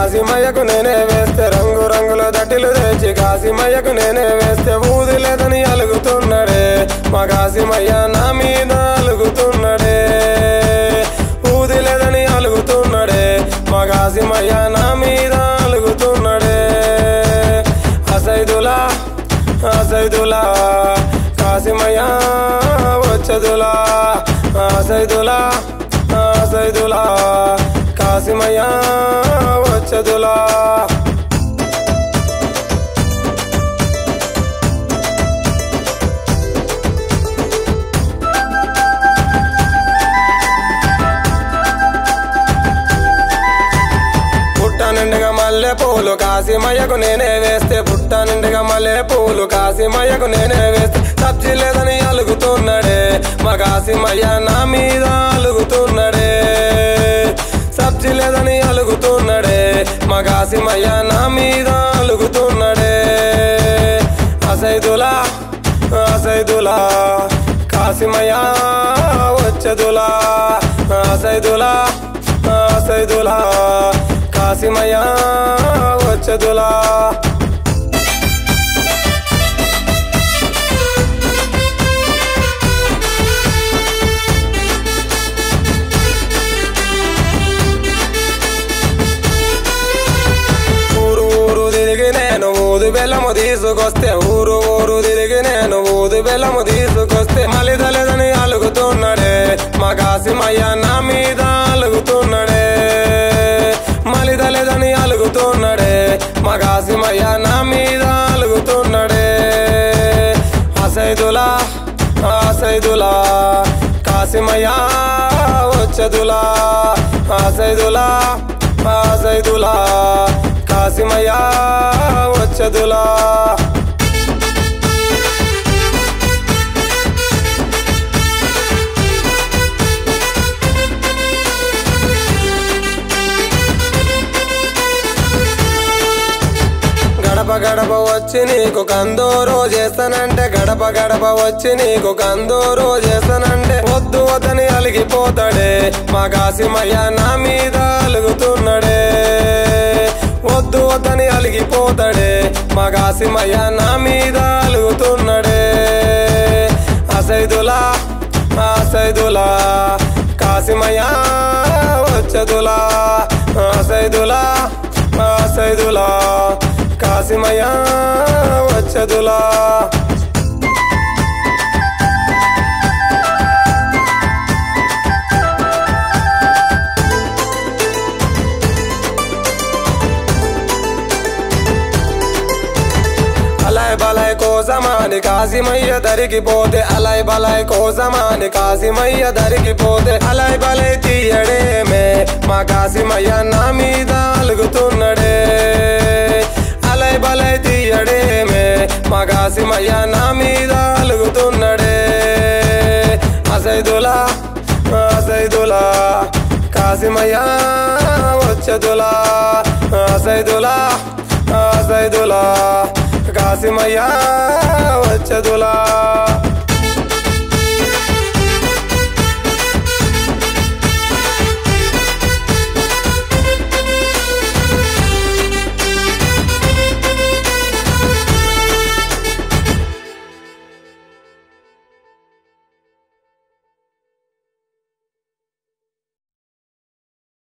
కాశీమయ్యకు నేనే వేస్తే రంగు రంగుల దట్టిలు తెచ్చి కాశీమయ్యకు నేనే వేస్తే ఊది లేదని అలుగుతున్నాడే మా కాశీమయ్య నా మీద అలుగుతున్నాడే ఊది లేదని అలుగుతున్నాడే మా కాశీమయ్య నా మీద అలుగుతున్నాడే అసైదులా అసైదులా కాశీమయ్య వచ్చదులా అసైదులా అసైదులా కాశీమయ్య వచ్చదులా పుట్ట నిండుగా మల్లె పూలు కాశీమయ్యకు నేనే వేస్తే పుట్ట నిండుగా మల్లె పూలు కాశీమయ్యకు నేనే వేస్తే సబ్జీ లేదని అలుగుతున్నాడే మా కాశీమయ్య నా మీద అలుగుతున్నాడే సబ్జీ లేదని అలుగుతున్నాడే మా కాశీమయ్య నా మీద అలుగుతున్నాడే అసైదులా అసైదులా కాశీమయ్య వచ్చదులా అసైదులా అసైదులా కాశీమయ్య వచ్చదులా ఊరు ఊరు తిరిగి నేను ఊదు బెల్లము తీసుకొస్తే ఊరు ఊరు తిరిగి నేను ఊదు బెల్లము తీసుకొస్తే మలిదలేదని అలుగుతున్నాడే మా కాశీమయ్య నా మీద అలుగుతున్నాడే మలిదలేదని అలుగుతున్నాడే మా కాశీమయ్య నా మీద అలుగుతున్నాడే అసైదులా అసైదులా కాశీమయ్య వచ్చదులా అసైదులా అసైదులా కాశీమయ్య వచ్చదులా గడప గడప వచ్చి నీకు కందోరు చేస్తానంటే గడప గడప వచ్చి నీకు కందోరు చేస్తానంటే వద్దు వద్దని అలిగిపోతాడే మా కాశీమయ్య నా మీద అలుగుతున్నాడే వద్దు వద్దని అలిగిపోతాడే మా కాశీమయ్య నా మీద అలుగుతున్నాడే అసైదులా అసైదులా కాశీమయ్య వచ్చదులా అసైదులా అసైదులా కాశీమయ్య వచ్చదులా అలయ్ బలయ్ కోసమాని కాశీమయ్య దరికిపోతే అలయ్ బలయ్ కోసమాని కాశీమయ్య దరికిపోతే అలయ్ బలయ్ తీయడేమే మా కాశీమయ్య నా మీద అలుగుతున్నాడే అలయ్ బలయ్ తీయడేమే మా కాశీమయ్య నా మీద అలుగుతున్నాడే అసైదులా అసైదులా కాశీమయ్య వచ్చదులా అసైదులా అసైదులా కాశీమయ్య వచ్చదులా